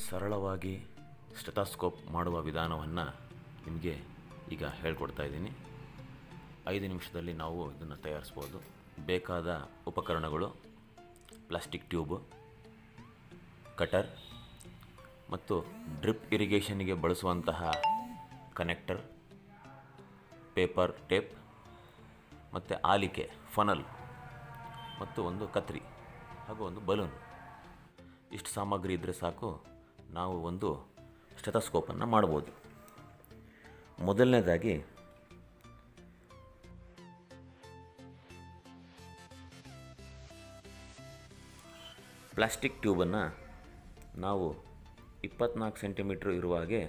ಸರಳವಾಗಿ ಸ್ಟೆಟಾಸ್ಕೋಪ್ ಮಾಡುವ ವಿಧಾನವನ್ನು ನಿಮಗೆ ಈಗ ಹೇಳ್ಕೊಡ್ತಾ ಇದ್ದೀನಿ ಐದು ನಿಮಿಷದಲ್ಲಿ ನಾವು ಇದನ್ನು ತಯಾರಿಸ್ಬೋದು ಬೇಕಾದ ಉಪಕರಣಗಳು ಪ್ಲಾಸ್ಟಿಕ್ ಟ್ಯೂಬು ಕಟರ್ ಮತ್ತು ಡ್ರಿಪ್ ಇರಿಗೇಷನ್ಗೆ ಬಳಸುವಂತಹ ಕನೆಕ್ಟರ್ ಪೇಪರ್ ಟೇಪ್ ಮತ್ತು ಆಲಿಕೆ ಫನಲ್ ಮತ್ತು ಒಂದು ಕತ್ರಿ ಹಾಗೂ ಒಂದು ಬಲೂನ್ ಇಷ್ಟು ಸಾಮಗ್ರಿ ಇದ್ದರೆ ಸಾಕು ನಾವು ಒಂದು ಸ್ಟೆಥೋಸ್ಕೋಪನ್ನು ಮಾಡ್ಬೋದು ಮೊದಲನೇದಾಗಿ ಪ್ಲಾಸ್ಟಿಕ್ ಟ್ಯೂಬನ್ನು ನಾವು ಇಪ್ಪತ್ನಾಲ್ಕು ಸೆಂಟಿಮೀಟ್ರ್ ಇರುವ ಹಾಗೆ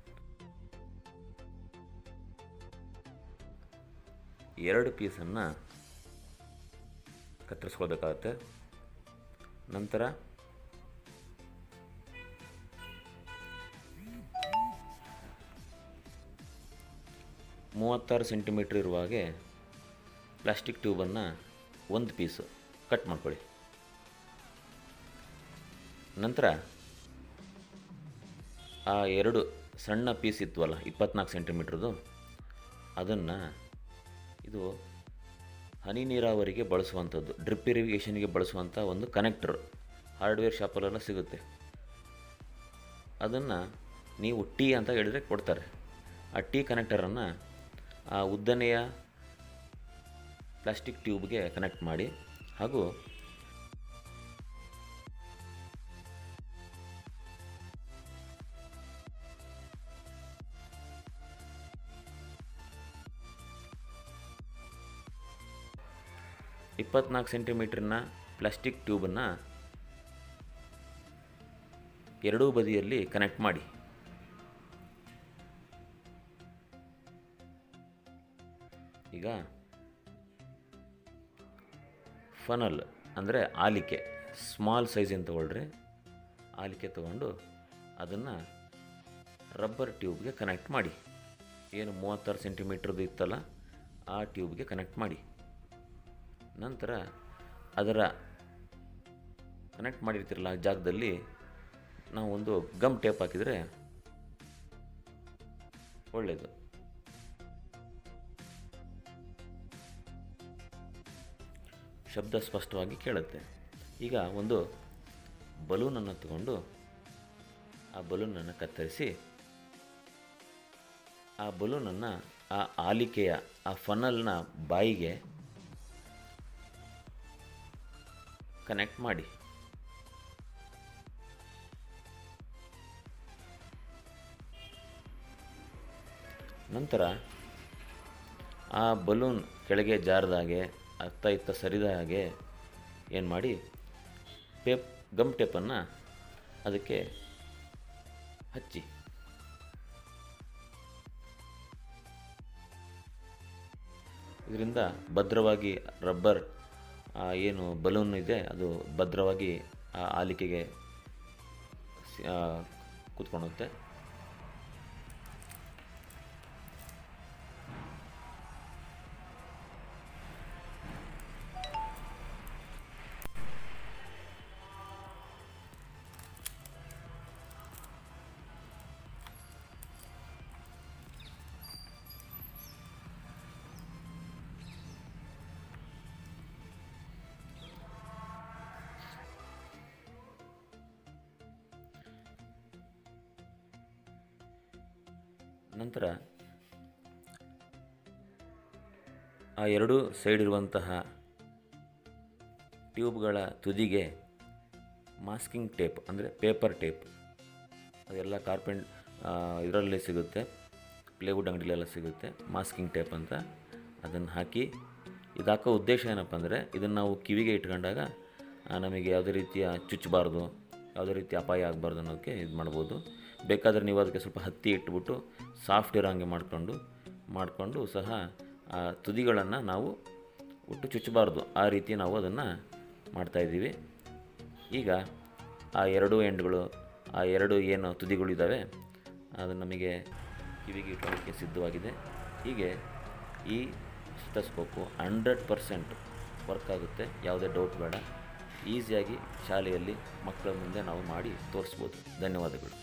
ಎರಡು ಪೀಸನ್ನು ಕತ್ತರಿಸ್ಕೊಳ್ಬೇಕಾಗತ್ತೆ ನಂತರ ಮೂವತ್ತಾರು ಸೆಂಟಿಮೀಟ್ರ್ ಇರುವ ಹಾಗೆ ಪ್ಲಾಸ್ಟಿಕ್ ಟ್ಯೂಬನ್ನು ಒಂದು ಪೀಸು ಕಟ್ ಮಾಡ್ಕೊಳ್ಳಿ ನಂತರ ಆ ಎರಡು ಸಣ್ಣ ಪೀಸ್ ಇದ್ವಲ್ಲ ಇಪ್ಪತ್ನಾಲ್ಕು ಸೆಂಟಿಮೀಟ್ರದು ಅದನ್ನು ಇದು ಹನಿ ನೀರಾವರಿಗೆ ಬಳಸುವಂಥದ್ದು ಡ್ರಿಪ್ ಇರಿಗೇಷನ್ಗೆ ಬಳಸುವಂಥ ಒಂದು ಕನೆಕ್ಟರ್ ಹಾರ್ಡ್ವೇರ್ ಶಾಪಲ್ಲೆಲ್ಲ ಸಿಗುತ್ತೆ ಅದನ್ನು ನೀವು ಟೀ ಅಂತ ಹೇಳಿದರೆ ಕೊಡ್ತಾರೆ ಆ ಟೀ ಕನೆಕ್ಟರನ್ನು ಆ ಉದ್ದನೆಯ ಪ್ಲಾಸ್ಟಿಕ್ ಟ್ಯೂಬ್ಗೆ ಕನೆಕ್ಟ್ ಮಾಡಿ ಹಾಗೂ ಇಪ್ಪತ್ನಾಲ್ಕು ಸೆಂಟಿಮೀಟ್ರನ್ನ ಪ್ಲಾಸ್ಟಿಕ್ ಟ್ಯೂಬನ್ನು ಎರಡೂ ಬದಿಯಲ್ಲಿ ಕನೆಕ್ಟ್ ಮಾಡಿ ಈಗ ಫನಲ್ ಅಂದರೆ ಆಲಿಕೆ ಸ್ಮಾಲ್ ಸೈಜಿನ ತೊಗೊಳ್ರಿ ಆಲಿಕೆ ತೊಗೊಂಡು ಅದನ್ನು ರಬ್ಬರ್ ಟ್ಯೂಬ್ಗೆ ಕನೆಕ್ಟ್ ಮಾಡಿ ಏನು ಮೂವತ್ತಾರು ಸೆಂಟಿಮೀಟ್ರದ್ದು ಇತ್ತಲ್ಲ ಆ ಟ್ಯೂಬ್ಗೆ ಕನೆಕ್ಟ್ ಮಾಡಿ ನಂತರ ಅದರ ಕನೆಕ್ಟ್ ಮಾಡಿರ್ತಿರಲ್ಲ ಆ ಜಾಗದಲ್ಲಿ ನಾವು ಒಂದು ಗಮ್ ಟೇಪ್ ಹಾಕಿದರೆ ಒಳ್ಳೆಯದು ಶಬ್ದ ಸ್ಪಷ್ಟವಾಗಿ ಕೇಳುತ್ತೆ ಈಗ ಒಂದು ಬಲೂನನ್ನು ತಗೊಂಡು ಆ ಬಲೂನನ್ನು ಕತ್ತರಿಸಿ ಆ ಬಲೂನನ್ನು ಆ ಆಲಿಕೆಯ ಆ ಫನಲ್ನ ಬಾಯಿಗೆ ಕನೆಕ್ಟ್ ಮಾಡಿ ನಂತರ ಆ ಬಲೂನ್ ಕೆಳಗೆ ಜಾರದ ಹಾಗೆ ಅತ್ತ ಇತ್ತ ಸರಿದ ಹಾಗೆ ಏನು ಮಾಡಿ ಪೇಪ್ ಗಮ್ ಟೇಪನ್ನು ಅದಕ್ಕೆ ಹಚ್ಚಿ ಇದರಿಂದ ಭದ್ರವಾಗಿ ರಬ್ಬರ್ ಆ ಏನು ಬಲೂನ್ ಇದೆ ಅದು ಭದ್ರವಾಗಿ ಆ ಆಲಿಕೆಗೆ ಸಿ- ಆ, ಕೂತ್ಕೊಳ್ಳುತ್ತೆ ನಂತರ ಆ ಎರಡು ಸೈಡ್ ಇರುವಂತಹ ಟ್ಯೂಬ್ಗಳ ತುದಿಗೆ ಮಾಸ್ಕಿಂಗ್ ಟೇಪ್ ಅಂದರೆ ಪೇಪರ್ ಟೇಪ್ ಅದೆಲ್ಲ ಕಾರ್ಪೆಂಟ್ ಇದರಲ್ಲಿ ಸಿಗುತ್ತೆ ಪ್ಲೇವುಡ್ ಅಂಗಡಿಲೆಲ್ಲ ಸಿಗುತ್ತೆ ಮಾಸ್ಕಿಂಗ್ ಟೇಪ್ ಅಂತ ಅದನ್ನು ಹಾಕಿ ಇದು ಹಾಕೋ ಉದ್ದೇಶ ಏನಪ್ಪ ಅಂದರೆ ಇದನ್ನು ನಾವು ಕಿವಿಗೆ ಇಟ್ಕೊಂಡಾಗ ಆ, ನಮಗೆ ಯಾವುದೇ ರೀತಿಯ ಚುಚ್ಚಬಾರ್ದು ಯಾವುದೇ ರೀತಿ ಅಪಾಯ ಆಗಬಾರ್ದು ಅನ್ನೋದಕ್ಕೆ ಇದು ಮಾಡ್ಬೋದು ಬೇಕಾದರೆ ನೀವು ಅದಕ್ಕೆ ಸ್ವಲ್ಪ ಹತ್ತಿ ಇಟ್ಬಿಟ್ಟು ಸಾಫ್ಟ್ ಇರೋ ಹಾಗೆ ಮಾಡಿಕೊಂಡು ಮಾಡಿಕೊಂಡು ಸಹ ಆ ತುದಿಗಳನ್ನು ನಾವು ಒಟ್ಟು ಚುಚ್ಚಬಾರ್ದು ಆ ರೀತಿ ನಾವು ಅದನ್ನು ಮಾಡ್ತಾಯಿದ್ದೀವಿ ಈಗ ಆ ಎರಡು ಎಂಡ್ಗಳು ಆ ಎರಡು ಏನು ತುದಿಗಳಿದ್ದಾವೆ ಅದು ನಮಗೆ ಕಿವಿಗೆ ಇಟ್ಕೊಳ್ಳೋಕ್ಕೆ ಸಿದ್ಧವಾಗಿದೆ ಹೀಗೆ ಈ ಸ್ಟೆಥೋಸ್ಕೋಪು ಹಂಡ್ರೆಡ್ ಪರ್ಸೆಂಟ್ ವರ್ಕ್ ಆಗುತ್ತೆ ಯಾವುದೇ ಡೌಟ್ ಬೇಡ ಈಸಿಯಾಗಿ ಶಾಲೆಯಲ್ಲಿ ಮಕ್ಕಳ ಮುಂದೆ ನಾವು ಮಾಡಿ ತೋರಿಸ್ಬೋದು ಧನ್ಯವಾದಗಳು